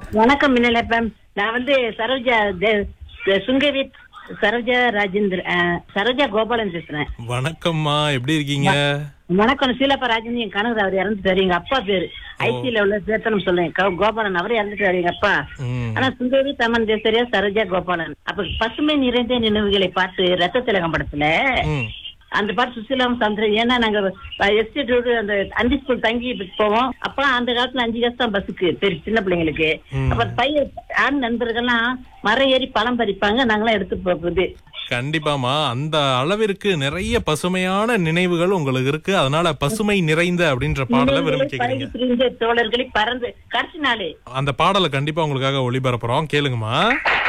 வணக்கம் மின்னல் எஃப்எம் நான் வந்து சரோஜா தே- தே- சுங்கவி சரோஜா ராஜேந்திர அஹ், சரோஜா கோபாலன் பேசுறேன் வணக்கம்மா எப்படி இருக்கீங்க வணக்கம் சீலப்பா ராஜேந்திரன் என் கணவர் அவர் இறந்துட்டாரு எங்க அப்பா பேரு ஐசியில உள்ள பேத்தனம் சொல்லுவேன் கோ- கோபாலன் அவர் இறந்துட்டாரு எங்க அப்பா ம். ஆனா சுந்தரி தமன் தேசரியா சரோஜா கோபாலன் அப்ப பசுமை நிறைந்த நினைவுகளை பார்த்து ரத்த திலகம் படத்துல ம். அந்த பாட்டு சுசிலாம் சந்திரன் ஏன்னா நாங்க எஸ்டேட் ரோடு அந்த அஞ்சு ஸ்கூல் தங்கி போவோம் அப்ப அந்த காலத்துல அஞ்சு காசு தான் பஸ்ஸுக்கு பெரிய சின்ன பிள்ளைங்களுக்கு ம். அப்ப பையன் ஆண் நண்பர்கள்லாம் மரம் ஏறி பழம் பறிப்பாங்க நாங்களாம் எடுத்து போகுது கண்டிப்பாமா அந்த அளவிற்கு நிறைய பசுமையான நினைவுகள் உங்களுக்கு இருக்கு அதனால பசுமை நிறைந்த அப்படின்ற பாடலை விரும்பி கேக்குறீங்க பழகி திரிந்த தோழர்களை பறந்து கடைசி நாளே அந்த பாடலை கண்டிப்பா உங்களுக்காக ஒளிபரப்புறோம் கேளுங்கம்மா